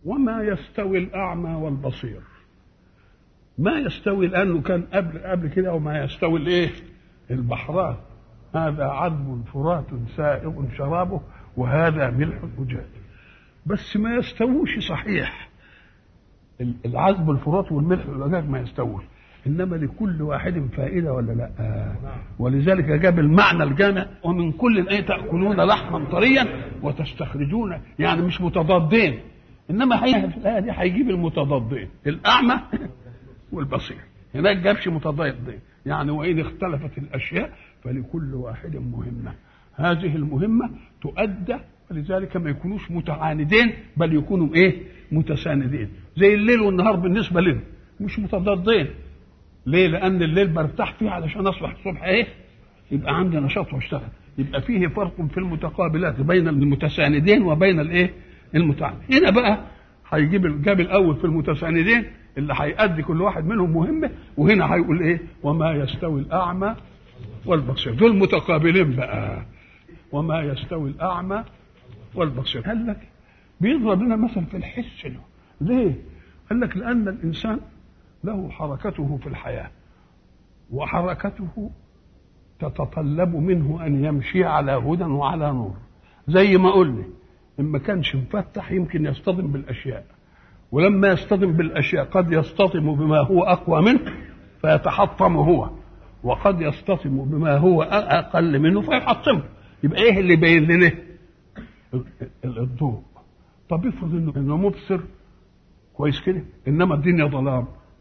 وما يستوي الأعمى والبصير ما يستوي لأنه كان قبل قبل كده وما يستوي الإيه؟ البحران هذا عذب فرات سائغ شرابه وهذا ملح أجاج بس ما يستووش صحيح العذب الفرات والملح والأجاج ما يستووش انما لكل واحد فائده ولا لا آه. ولذلك جاب المعنى الجامع ومن كل ايه تاكلون لحما طريا وتستخرجون يعني مش متضادين انما هي في الايه دي هيجيب المتضادين الاعمى والبصير هناك جابش متضادين يعني وان اختلفت الاشياء فلكل واحد مهمه هذه المهمه تؤدى ولذلك ما يكونوش متعاندين بل يكونوا ايه متساندين زي الليل والنهار بالنسبه لنا مش متضادين ليه؟ لأن الليل برتاح فيه علشان أصبح الصبح إيه؟ يبقى عندي نشاط واشتغل، يبقى فيه فرق في المتقابلات بين المتساندين وبين الإيه؟ المتعاند. هنا بقى هيجيب جاب الأول في المتساندين اللي هيأدي كل واحد منهم مهمة، وهنا هيقول إيه؟ وما يستوي الأعمى والبصير، دول متقابلين بقى. وما يستوي الأعمى والبصير، قال لك بيضرب لنا مثل في الحس له. ليه؟ قال لك لأن الإنسان له حركته في الحياة وحركته تتطلب منه أن يمشي على هدى وعلى نور زي ما قلنا إن ما كانش مفتح يمكن يصطدم بالأشياء ولما يصطدم بالأشياء قد يصطدم بما هو أقوى منه فيتحطم هو وقد يصطدم بما هو أقل منه فيحطمه يبقى إيه اللي يبين لنا الضوء طب افرض انه انه مبصر كويس كده انما الدنيا ظلام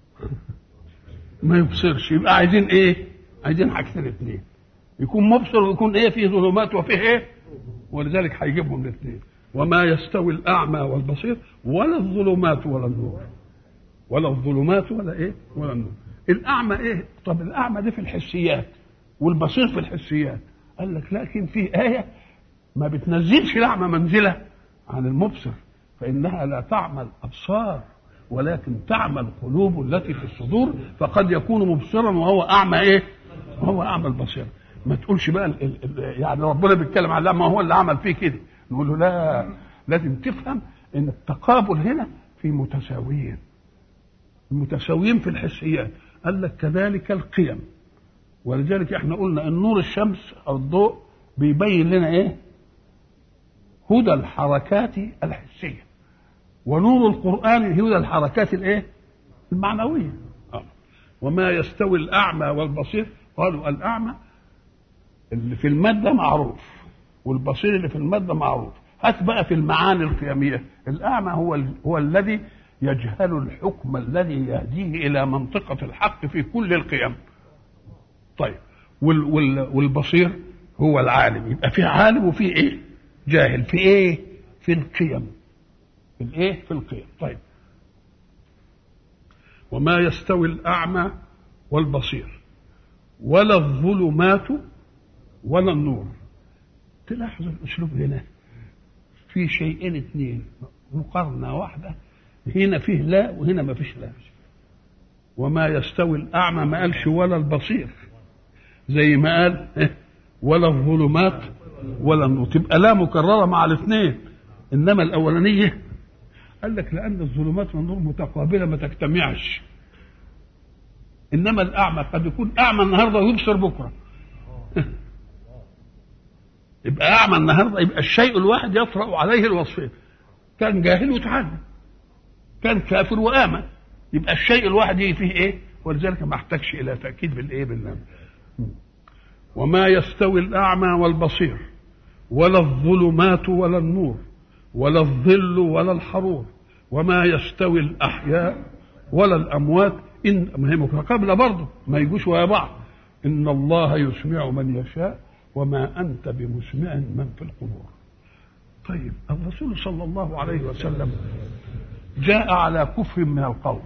ما يبصرش يبقى عايزين ايه عايزين حاجتين اثنين يكون مبصر ويكون ايه فيه ظلمات وفيه ايه ولذلك هيجيبهم الاثنين وما يستوي الاعمى والبصير ولا الظلمات ولا النور ولا الظلمات ولا ايه ولا النور الاعمى ايه طب الاعمى ده في الحسيات والبصير في الحسيات قال لك لكن في ايه ما بتنزلش الاعمى منزله عن المبصر فانها لا تعمى الابصار ولكن تعمى القلوب التي في الصدور فقد يكون مبصرا وهو اعمى ايه؟ وهو اعمى البصير ما تقولش بقى ال ال يعني ربنا بيتكلم عن ما هو اللي عمل فيه كده نقول له لا لازم تفهم ان التقابل هنا في متساويين المتساويين في الحسيات قال لك كذلك القيم ولذلك احنا قلنا ان نور الشمس او الضوء بيبين لنا ايه هدى الحركات الحسيه ونور القرآن هدى الحركات الايه؟ المعنوية. آه. وما يستوي الأعمى والبصير قالوا الأعمى اللي في المادة معروف والبصير اللي في المادة معروف. هات بقى في المعاني القيمية الأعمى هو ال... هو الذي يجهل الحكم الذي يهديه إلى منطقة الحق في كل القيم. طيب وال... وال... والبصير هو العالم يبقى في عالم وفي ايه؟ جاهل في ايه؟ في القيم. في الايه في القيم طيب وما يستوي الاعمى والبصير ولا الظلمات ولا النور تلاحظ الاسلوب هنا في شيئين اثنين مقارنة واحدة هنا فيه لا وهنا ما فيش لا وما يستوي الأعمى ما قالش ولا البصير زي ما قال ولا الظلمات ولا النور تبقى لا مكررة مع الاثنين إنما الأولانية قال لك لأن الظلمات والنور متقابلة ما تجتمعش إنما الأعمى قد يكون أعمى النهاردة ويبصر بكرة يبقى أعمى النهاردة يبقى الشيء الواحد يطرأ عليه الوصفين كان جاهل وتعلم كان كافر وآمن يبقى الشيء الواحد يجي فيه إيه ولذلك ما احتاجش إلى تأكيد بالإيه بالنام وما يستوي الأعمى والبصير ولا الظلمات ولا النور ولا الظل ولا الحرور وما يستوي الأحياء ولا الأموات إن ما هي متقابلة برضه ما يجوش ويا بعض إن الله يسمع من يشاء وما أنت بمسمع من في القبور طيب الرسول صلى الله عليه وسلم جاء على كفر من القوم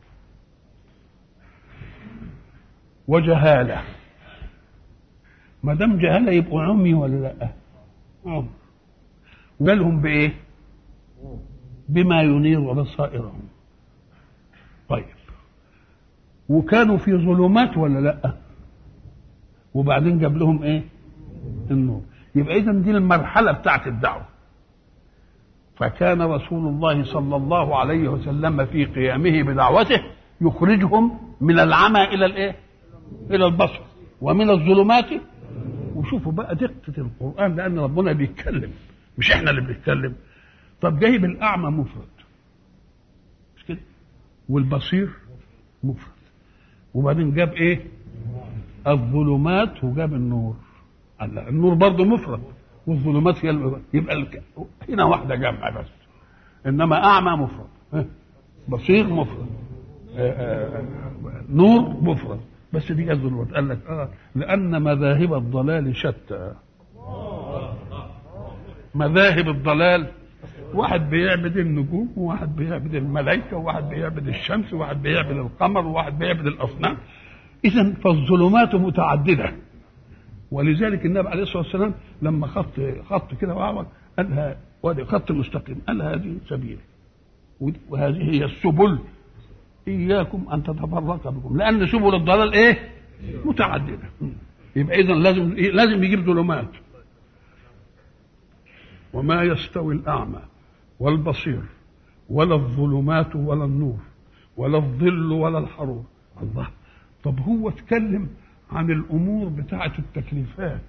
وجهاله ما دام جهاله يبقوا عمي ولا لا؟ عمي وقالهم بايه؟ بما ينير بصائرهم طيب وكانوا في ظلمات ولا لا؟ وبعدين جاب لهم ايه؟ النور يبقى اذا دي المرحله بتاعت الدعوه فكان رسول الله صلى الله عليه وسلم في قيامه بدعوته يخرجهم من العمى الى الايه؟ الى البصر ومن الظلمات وشوفوا بقى دقه القران لان ربنا بيتكلم مش احنا اللي بنتكلم طب جايب الاعمى مفرد مش كده والبصير مفرد وبعدين جاب ايه الظلمات وجاب النور قال لا، النور برضه مفرد والظلمات هي الم- يبقى الك... هنا واحده جمع بس انما اعمى مفرد ها؟ بصير مفرد آه، آه، نور مفرد بس دي الظلمات قال لك اه لان مذاهب الضلال شتى مذاهب الضلال واحد بيعبد النجوم وواحد بيعبد الملائكه وواحد بيعبد الشمس وواحد بيعبد القمر وواحد بيعبد الاصنام اذا فالظلمات متعدده ولذلك النبي عليه الصلاه والسلام لما خط خط كده وعوج قالها وادي خط مستقيم قال هذه سبيل وهذه هي السبل اياكم ان تتفرق بكم لان سبل الضلال ايه؟ متعدده يبقى اذا لازم لازم يجيب ظلمات وما يستوي الاعمى والبصير ولا الظلمات ولا النور ولا الظل ولا الحرور الله طب هو اتكلم عن الامور بتاعه التكليفات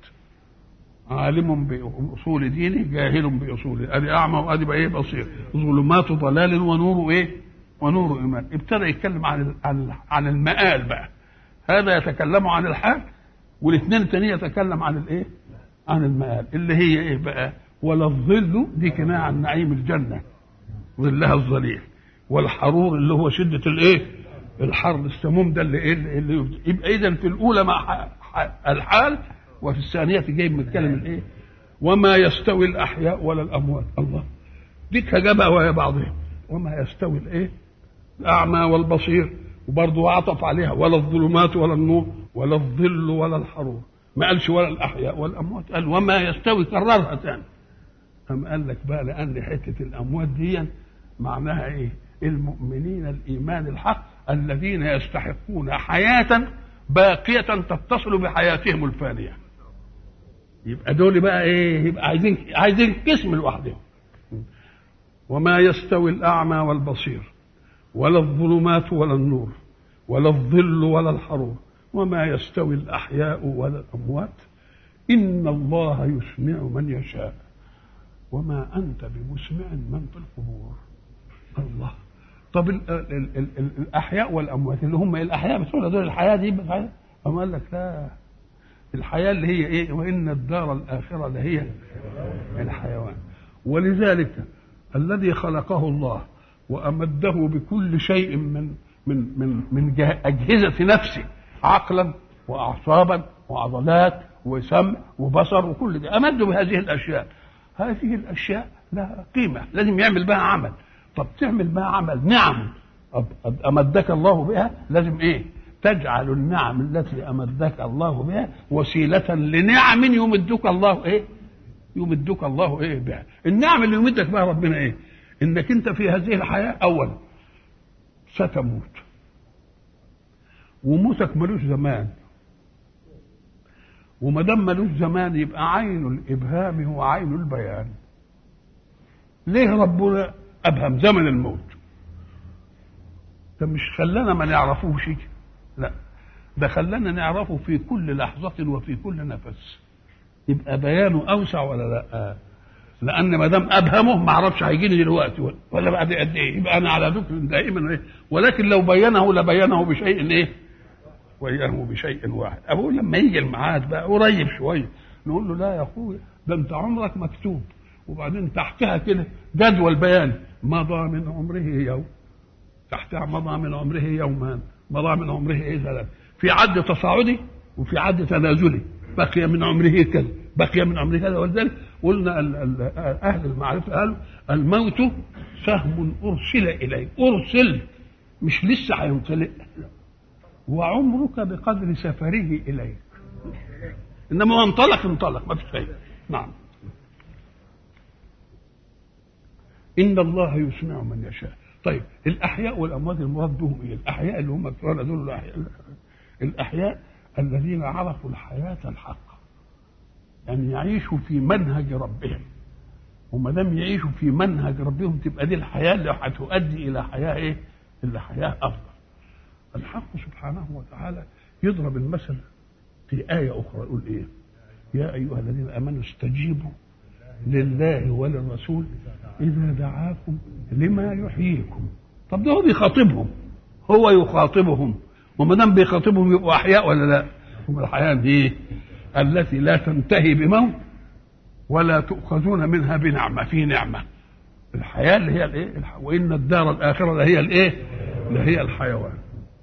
عالم باصول دينه جاهل باصوله ادي اعمى وادي بقى ايه بصير ظلمات ضلال ونور ايه ونور ايمان ابتدى يتكلم عن عن عن المآل بقى هذا يتكلم عن الحال والاثنين التانيين يتكلم عن الايه عن المآل اللي هي ايه بقى ولا الظل دي كنايه عن نعيم الجنه ظلها الظليل والحرور اللي هو شده الايه الحر السموم ده اللي ايه اللي يبقى اذا في الاولى مع ح- ح- الحال وفي الثانيه جاي بنتكلم الايه وما يستوي الاحياء ولا الاموات الله ديك جابها وهي بعضها وما يستوي الايه الاعمى والبصير وبرضه عطف عليها ولا الظلمات ولا النور ولا الظل ولا الحرور ما قالش ولا الاحياء ولا الاموات قال وما يستوي كررها تاني أم قال لك بقى لأن حتة الأموات دي معناها إيه؟ المؤمنين الإيمان الحق الذين يستحقون حياة باقية تتصل بحياتهم الفانية. يبقى دول بقى إيه؟ يبقى عايزين عايزين قسم لوحدهم. وما يستوي الأعمى والبصير ولا الظلمات ولا النور ولا الظل ولا الحرور وما يستوي الأحياء ولا الأموات إن الله يسمع من يشاء وما أنت بمسمع من في القبور الله طب ال ال ال ال ال الأحياء والأموات اللي هم الأحياء بتقول دول الحياة دي بقى أما قال لك لا الحياة اللي هي إيه وإن الدار الآخرة لهي الحيوان ولذلك الذي خلقه الله وأمده بكل شيء من من من من جه- أجهزة نفسه عقلا وأعصابا وعضلات وسمع وبصر وكل ده أمده بهذه الأشياء هذه الاشياء لها قيمه لازم يعمل بها عمل طب تعمل بها عمل نعم أب- أب- امدك الله بها لازم ايه تجعل النعم التي امدك الله بها وسيله لنعم يمدك الله ايه يمدك الله ايه بها النعم اللي يمدك بها ربنا ايه انك انت في هذه الحياه اولا ستموت وموتك ملوش زمان وما دام ملوش زمان يبقى عين الابهام هو عين البيان ليه ربنا ابهم زمن الموت ده مش خلانا ما نعرفوش لا ده خلانا نعرفه في كل لحظة وفي كل نفس يبقى بيانه أوسع ولا لا لأن ما دام أبهمه ما أعرفش هيجيني دلوقتي ولا- ولا بعد قد إيه يبقى أنا على ذكر دائما إيه ولكن لو بينه لبينه بشيء إيه وإياه بشيء واحد أقول لما يجي الميعاد بقى قريب شوية نقول له لا يا أخويا ده أنت عمرك مكتوب وبعدين تحتها كده جدول بيان مضى من عمره يوم تحتها مضى من عمره يومان مضى من عمره ايه ثلاث في عد تصاعدي وفي عد تنازلي بقي من عمره كذا بقي من عمره كذا ولذلك قلنا ال- ال- اهل المعرفه قالوا الموت سهم ارسل اليه ارسل مش لسه هينطلق وعمرك بقدر سفره اليك انما هو انطلق انطلق ما فيش شيء نعم ان الله يسمع من يشاء طيب الاحياء والاموات المراد بهم ايه الاحياء اللي هم الكفار دول الاحياء الاحياء الذين عرفوا الحياه الحق يعني يعيشوا في منهج ربهم وما دام يعيشوا في منهج ربهم تبقى دي الحياه اللي هتؤدي الى حياه ايه؟ الى حياه افضل. الحق سبحانه وتعالى يضرب المثل في آية أخرى يقول إيه؟ يا أيها الذين آمنوا استجيبوا لله وللرسول إذا دعاكم لما يحييكم. طب ده هو بيخاطبهم هو يخاطبهم وما دام بيخاطبهم يبقوا أحياء ولا لا؟ هم الحياة دي التي لا تنتهي بموت ولا تؤخذون منها بنعمة في نعمة الحياة اللي هي الايه وإن الدار الآخرة اللي هي الايه اللي هي الحيوان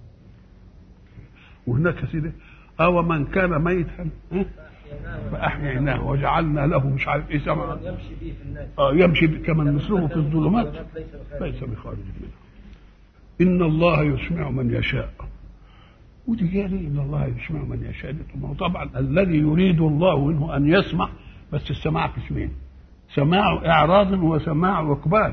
وهناك سيدي أو من كان ميتا فأحييناه وجعلنا له مش عارف إيه سمع يمشي به في الناس آه يمشي كمن مثله في الظلمات ليس بخارج منها إن الله يسمع من يشاء ودي جالي إن الله يسمع من يشاء دي طبعا, طبعا الذي يريد الله منه أن يسمع بس السماع قسمين سماع إعراض وسماع إقبال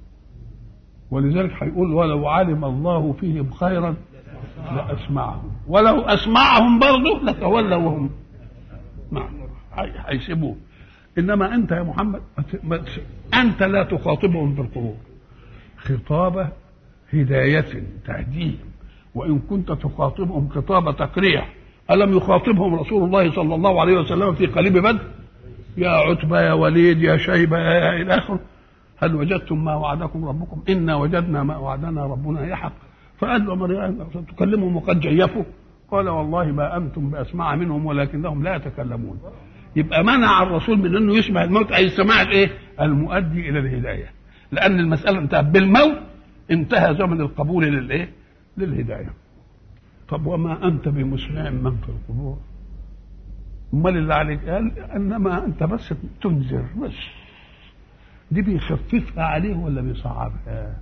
ولذلك هيقول ولو علم الله فيهم خيرا لأسمعهم ولو أسمعهم برضه لتولوا وهم نعم هيسيبوه إنما أنت يا محمد أنت لا تخاطبهم بالقلوب خطابة هداية تهديهم وإن كنت تخاطبهم خطاب تقريع ألم يخاطبهم رسول الله صلى الله عليه وسلم في قليب بدر يا عتبة يا وليد يا شيبة يا إلى آخره هل وجدتم ما وعدكم ربكم إنا وجدنا ما وعدنا ربنا يحق فقال له مريم تكلمهم وقد جيفوا قال والله ما أنتم بأسمع منهم ولكنهم لا يتكلمون يبقى منع الرسول من أنه يسمع الموت أي سماع الإيه المؤدي إلى الهداية لأن المسألة انتهت بالموت انتهى زمن القبول للإيه للهداية طب وما أنت بمسمع من في القبور امال اللي عليك قال انما انت بس تنذر بس دي بيخففها عليه ولا بيصعبها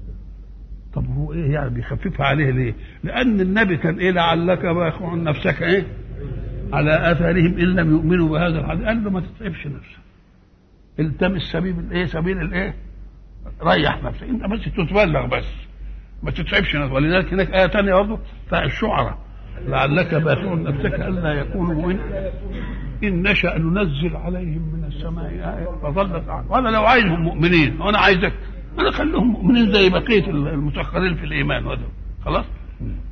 طب هو ايه يعني بيخففها عليه ليه لان النبي كان ايه لعلك باخع نفسك ايه على اثارهم ان لم يؤمنوا بهذا الحديث قال له ما تتعبش نفسك التمس سبيل الايه سبيل الايه ريح نفسك انت بس تتبلغ بس ما تتعبش نفسك ولذلك هناك ايه ثانيه برضه بتاع الشعراء لعلك باخع نفسك الا يكونوا مؤمنين ان نشا ننزل عليهم من السماء ايه فظلت عنه وانا لو عايزهم مؤمنين وانا عايزك انا خليهم مؤمنين زي بقيه المسخرين في الايمان وده خلاص